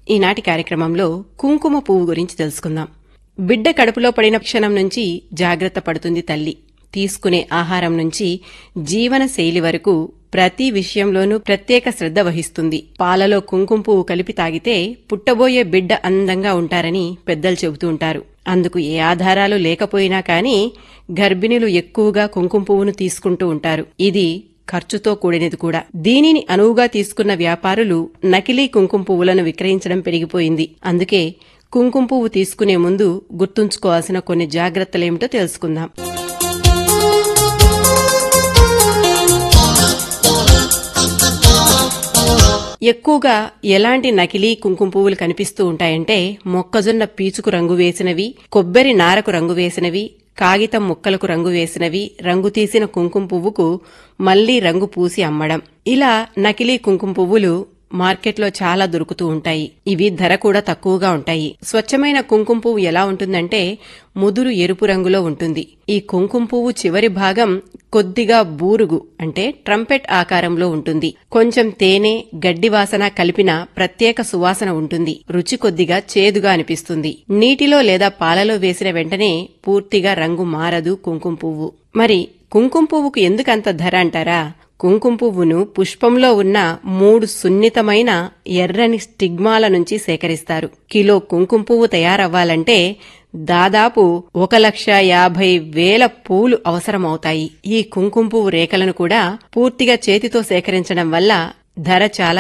ఈనాటి కార్యక్రమంలో కుంకుమ పువ్వు గురించి తెలుసుకుందాం బిడ్డ కడుపులో పడిన క్షణం నుంచి జాగ్రత్త పడుతుంది తల్లి తీసుకునే ఆహారం నుంచి జీవన శైలి వరకు ప్రతి విషయంలోనూ ప్రత్యేక శ్రద్ధ వహిస్తుంది పాలలో కుంకుమ పువ్వు కలిపి తాగితే పుట్టబోయే బిడ్డ అందంగా ఉంటారని పెద్దలు చెబుతూ ఉంటారు అందుకు ఏ ఆధారాలు లేకపోయినా కానీ గర్భిణులు ఎక్కువగా కుంకుమ పువ్వును తీసుకుంటూ ఉంటారు ఇది ఖర్చుతో కూడినది కూడా దీనిని అనువుగా తీసుకున్న వ్యాపారులు నకిలీ కుంకుమ పువ్వులను విక్రయించడం పెరిగిపోయింది అందుకే కుంకుమ పువ్వు తీసుకునే ముందు గుర్తుంచుకోవాల్సిన కొన్ని జాగ్రత్తలేమిటో తెలుసుకుందాం ఎక్కువగా ఎలాంటి నకిలీ కుంకుమ పువ్వులు కనిపిస్తూ ఉంటాయంటే మొక్కజొన్న పీచుకు రంగు వేసినవి కొబ్బరి నారకు రంగు వేసినవి కాగితం ముక్కలకు రంగు వేసినవి రంగు తీసిన కుంకుమ పువ్వుకు మళ్లీ రంగు పూసి అమ్మడం ఇలా నకిలీ కుంకుమ పువ్వులు మార్కెట్లో చాలా దొరుకుతూ ఉంటాయి ఇవి ధర కూడా తక్కువగా ఉంటాయి స్వచ్ఛమైన కుంకుమ పువ్వు ఎలా ఉంటుందంటే ముదురు ఎరుపు రంగులో ఉంటుంది ఈ కుంకుమ పువ్వు చివరి భాగం కొద్దిగా బూరుగు అంటే ట్రంపెట్ ఆకారంలో ఉంటుంది కొంచెం తేనె గడ్డి వాసన కలిపిన ప్రత్యేక సువాసన ఉంటుంది రుచి కొద్దిగా చేదుగా అనిపిస్తుంది నీటిలో లేదా పాలలో వేసిన వెంటనే పూర్తిగా రంగు మారదు కుంకుమ పువ్వు మరి కుంకుమ పువ్వుకు ఎందుకంత ధర అంటారా కుంకుమ పువ్వును పుష్పంలో ఉన్న మూడు సున్నితమైన ఎర్రని స్టిగ్మాల నుంచి సేకరిస్తారు కిలో కుంకుమ పువ్వు తయారవ్వాలంటే దాదాపు ఒక లక్ష యాభై వేల పూలు అవసరమవుతాయి ఈ కుంకుమ పువ్వు రేఖలను కూడా పూర్తిగా చేతితో సేకరించడం వల్ల ధర చాలా